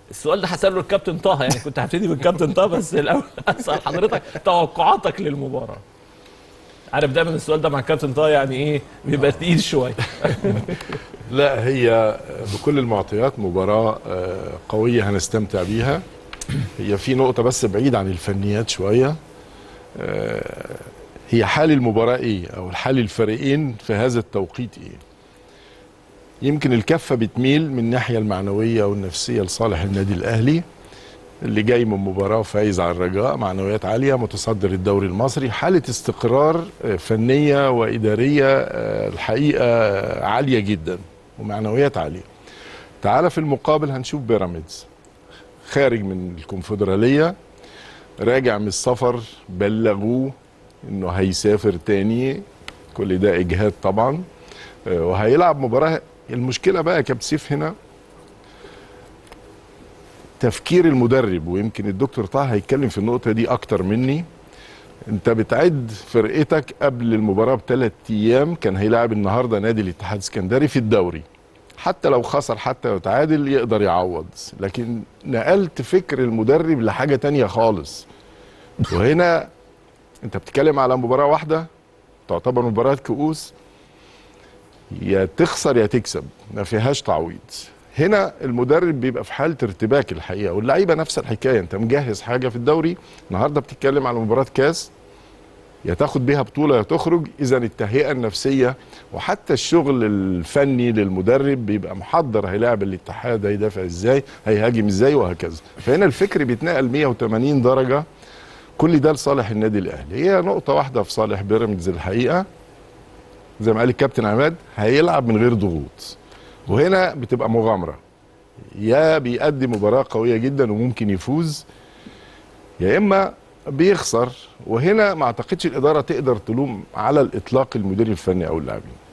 السؤال ده هسأله الكابتن طه يعني كنت هبتدي بالكابتن طه بس الاول اسال حضرتك توقعاتك للمباراه عارف دايما السؤال ده مع الكابتن طه يعني ايه بيبقى تقيل شويه لا هي بكل المعطيات مباراة آه، قوية هنستمتع بيها هي في نقطة بس بعيد عن الفنيات شوية آه، هي حال المباراة ايه او حال الفريقين في هذا التوقيت ايه يمكن الكفة بتميل من الناحية المعنوية والنفسية لصالح النادي الأهلي اللي جاي من مباراة فايز على الرجاء معنويات عالية متصدر الدوري المصري حالة استقرار آه، فنية وإدارية آه، الحقيقة آه، عالية جدا ومعنويات عالية تعال في المقابل هنشوف بيراميدز خارج من الكونفدرالية راجع من السفر بلغوه انه هيسافر تاني كل ده اجهاد طبعا آه، وهيلعب مباراة المشكلة بقى يا كابتن سيف هنا تفكير المدرب ويمكن الدكتور طه هيتكلم في النقطة دي أكتر مني أنت بتعد فرقتك قبل المباراة بثلاث أيام كان هيلاعب النهاردة نادي الاتحاد السكندري في الدوري حتى لو خسر حتى لو تعادل يقدر يعوض لكن نقلت فكر المدرب لحاجة تانية خالص وهنا أنت بتتكلم على مباراة واحدة تعتبر مباراة كؤوس يا تخسر يا تكسب ما فيهاش تعويض هنا المدرب بيبقى في حاله ارتباك الحقيقه واللعيبه نفس الحكايه انت مجهز حاجه في الدوري النهارده بتتكلم على مباراه كاس يا تاخد بيها بطوله يا تخرج اذا التهيئه النفسيه وحتى الشغل الفني للمدرب بيبقى محضر هيلاعب الاتحاد هيدافع ازاي هيهاجم ازاي وهكذا فهنا الفكر بيتنقل 180 درجه كل ده لصالح النادي الاهلي هي نقطه واحده في صالح بيراميدز الحقيقه زي ما قال الكابتن عماد هيلعب من غير ضغوط وهنا بتبقى مغامره يا بيقدم مباراه قويه جدا وممكن يفوز يا اما بيخسر وهنا ما اعتقدش الاداره تقدر تلوم على الاطلاق المدير الفني او اللاعبين